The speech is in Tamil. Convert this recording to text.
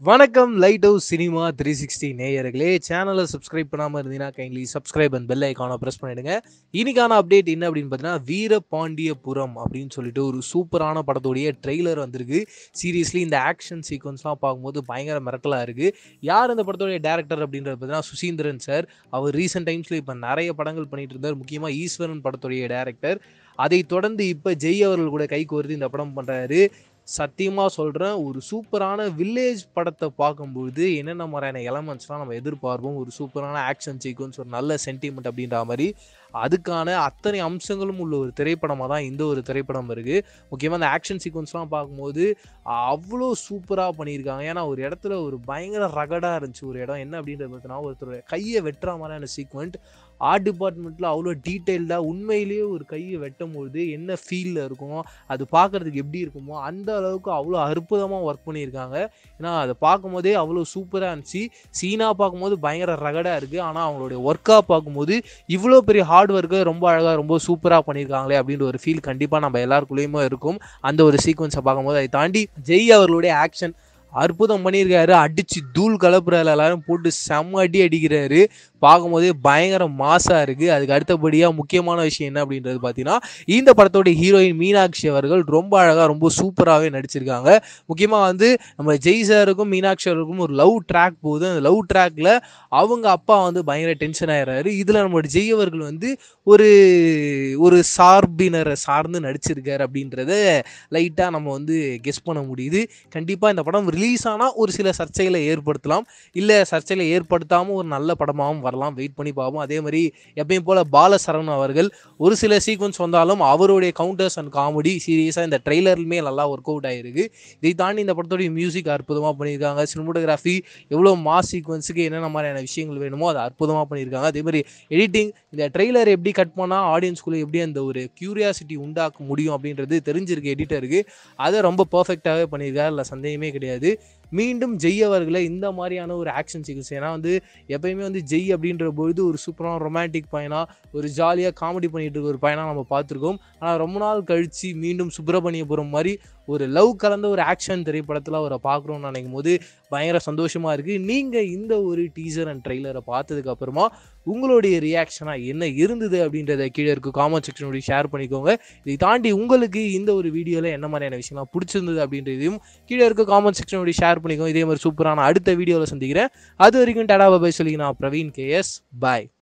வணக்கம் light house cinema three sixty நேயர்களே சேனலை சப்ஸ்கிரைப் பண்ணாமல் இருந்தீங்கன்னா கைண்ட்லி சப்ஸ்கிரைப் அண்ட் பெல் ஐக்கானை ப்ரெஸ் பண்ணிடுங்க இன்னைக்கான அப்டேட் என்ன அப்படின்னு பார்த்தீங்கன்னா வீரபாண்டியபுரம் அப்படின்னு சொல்லிட்டு ஒரு சூப்பரான படத்தோடைய ட்ரெய்லர் வந்திருக்கு சீரியஸ்லி இந்த ஆக்ஷன் சீக்வன்ஸ்லாம் பார்க்கும்போது பயங்கர மிரட்டலாக இருக்குது யார் இந்த படத்தோடைய டேரக்டர் அப்படின்றது பார்த்தீங்கன்னா சுசீந்திரன் சார் அவர் ரீசெண்ட் டைம்ஸில் இப்போ நிறைய படங்கள் பண்ணிட்டு இருந்தார் முக்கியமாக ஈஸ்வரன் படத்துடைய டேரக்டர் அதை தொடர்ந்து இப்போ ஜெய் அவர்கள் கூட கை கோர்த்து இந்த படம் பண்ணுறாரு சத்தியமாக சொல்கிறேன் ஒரு சூப்பரான வில்லேஜ் படத்தை பார்க்கும்பொழுது என்னென்ன மாதிரியான எலமெண்ட்ஸ்லாம் நம்ம எதிர்பார்ப்போம் ஒரு சூப்பரான ஆக்ஷன் சீக்வன்ஸ் ஒரு நல்ல சென்டிமெண்ட் அப்படின்ற மாதிரி அதுக்கான அத்தனை அம்சங்களும் உள்ள ஒரு திரைப்படமாக தான் இந்த ஒரு திரைப்படம் இருக்குது முக்கியமாக அந்த ஆக்ஷன் சீக்வன்ஸ்லாம் பார்க்கும்போது அவ்வளோ சூப்பராக பண்ணியிருக்காங்க ஏன்னா ஒரு இடத்துல ஒரு பயங்கர ரகடாக இருந்துச்சு ஒரு இடம் என்ன அப்படின்றது பார்த்தீங்கன்னா ஒருத்தர் கையை வெட்டுற மாதிரியான சீக்வெண்ட் ஆர்ட் டிபார்ட்மெண்ட்டில் அவ்வளோ டீட்டெயில்டாக உண்மையிலேயே ஒரு கையை வெட்டும் பொழுது என்ன ஃபீலில் இருக்கும் அது பார்க்குறதுக்கு எப்படி இருக்குமோ அந்த அளவுக்கு அவ்வளோ அற்புதமாக ஒர்க் பண்ணியிருக்காங்க ஏன்னா அதை பார்க்கும்போதே அவ்வளோ சூப்பராக இருந்துச்சு சீனாக பார்க்கும்போது பயங்கர ரகடாக இருக்குது ஆனால் அவங்களுடைய ஒர்க்காக பார்க்கும்போது இவ்வளோ பெரிய ஹார்ட் ஒர்க்கை ரொம்ப அழகாக ரொம்ப சூப்பராக பண்ணியிருக்காங்களே அப்படின்ற ஒரு ஃபீல் கண்டிப்பாக நம்ம எல்லாருக்குள்ளேயுமே இருக்கும் அந்த ஒரு சீக்வன்ஸை பார்க்கும்போது அதை தாண்டி ஜெய் அவர்களுடைய ஆக்ஷன் அற்புதம் பண்ணியிருக்காரு அடிச்சு தூள் கலப்புறாரு எல்லாரும் போட்டு செம்ம அடி அடிக்கிறாரு பார்க்கும்போதே பயங்கர மாசாக இருக்குது அதுக்கு அடுத்தபடியாக முக்கியமான விஷயம் என்ன அப்படின்றது பார்த்தீங்கன்னா இந்த படத்தோட ஹீரோயின் மீனாட்சி அவர்கள் ரொம்ப அழகாக ரொம்ப சூப்பராகவே நடிச்சிருக்காங்க முக்கியமாக வந்து நம்ம ஜெய் சாருக்கும் மீனாட்சி அவர்களுக்கும் ஒரு லவ் ட்ராக் போகுது அந்த லவ் ட்ராக்ல அவங்க அப்பா வந்து பயங்கர டென்ஷன் ஆயிடுறாரு இதில் நம்மளோட ஜெய் அவர்கள் வந்து ஒரு ஒரு சார்பினரை சார்ந்து நடிச்சிருக்காரு அப்படின்றத லைட்டாக நம்ம வந்து கெஸ் பண்ண முடியுது கண்டிப்பாக இந்த படம் ரிலீஸ் ஆனால் ஒரு சில சர்ச்சைகளை ஏற்படுத்தலாம் இல்லை சர்ச்சைகளை ஏற்படுத்தாமல் ஒரு நல்ல படமாகவும் வரலாம் வெயிட் பண்ணி பார்ப்போம் அதே மாதிரி எப்பயும் போல் பாலசரவணன் அவர்கள் ஒரு சில சீக்வன்ஸ் வந்தாலும் அவருடைய கவுண்டர்ஸ் அண்ட் காமெடி சீரியஸாக இந்த ட்ரெய்லருமே நல்லா ஒர்க் அவுட் ஆகிருக்கு இதை தாண்டி இந்த படத்தோடைய மியூசிக் அற்புதமாக பண்ணியிருக்காங்க சினிமோட்டோகிராஃபி எவ்வளோ மாஸ் சீக்வன்ஸுக்கு என்னென்ன மாதிரியான விஷயங்கள் வேணுமோ அதை அற்புதமாக பண்ணியிருக்காங்க அதே மாதிரி எடிட்டிங் இந்த ட்ரெய்லர் எப்படி கட் பண்ணால் ஆடியன்ஸ்குள்ளே எப்படி அந்த ஒரு க்யூரியாசிட்டி உண்டாக்க முடியும் அப்படின்றது தெரிஞ்சிருக்கு எடிட்டருக்கு அதை ரொம்ப பர்ஃபெக்டாகவே பண்ணியிருக்காரு இல்லை சந்தேகமே கிடையாது மீண்டும் ஜெய் அவர்களை இந்த மாதிரியான ஒரு ஆக்ஷன் சீக்வன்ஸ் ஏன்னா வந்து எப்பயுமே வந்து ஜெய் அப்படின்ற பொழுது ஒரு சூப்பரான ரொமான்டிக் பையனாக ஒரு ஜாலியாக காமெடி பண்ணிட்டு இருக்க ஒரு பையனாக நம்ம பார்த்துருக்கோம் ஆனால் ரொம்ப நாள் கழித்து மீண்டும் சுப்பிரமணியபுரம் மாதிரி ஒரு லவ் கலந்த ஒரு ஆக்ஷன் திரைப்படத்தில் அவரை பார்க்குறோம்னு நினைக்கும் போது பயங்கர சந்தோஷமாக இருக்குது நீங்கள் இந்த ஒரு டீசர் அண்ட் ட்ரெய்லரை பார்த்ததுக்கு அப்புறமா உங்களுடைய ரியாக்ஷனாக என்ன இருந்தது அப்படின்றத கீழே இருக்க காமெண்ட் செக்ஷனோட ஷேர் பண்ணிக்கோங்க இதை தாண்டி உங்களுக்கு இந்த ஒரு வீடியோவில் என்ன மாதிரியான விஷயம்லாம் பிடிச்சிருந்தது அப்படின்றதையும் கீழே இருக்க காமெண்ட் செக்ஷனோட ஷேர் பண்ணிக்கோங்க இதே மாதிரி சூப்பரான அடுத்த வீடியோவில் சந்திக்கிறேன் அது வரைக்கும் டடா பாய் சொல்லி நான் பிரவீன் கேஎஸ் பாய்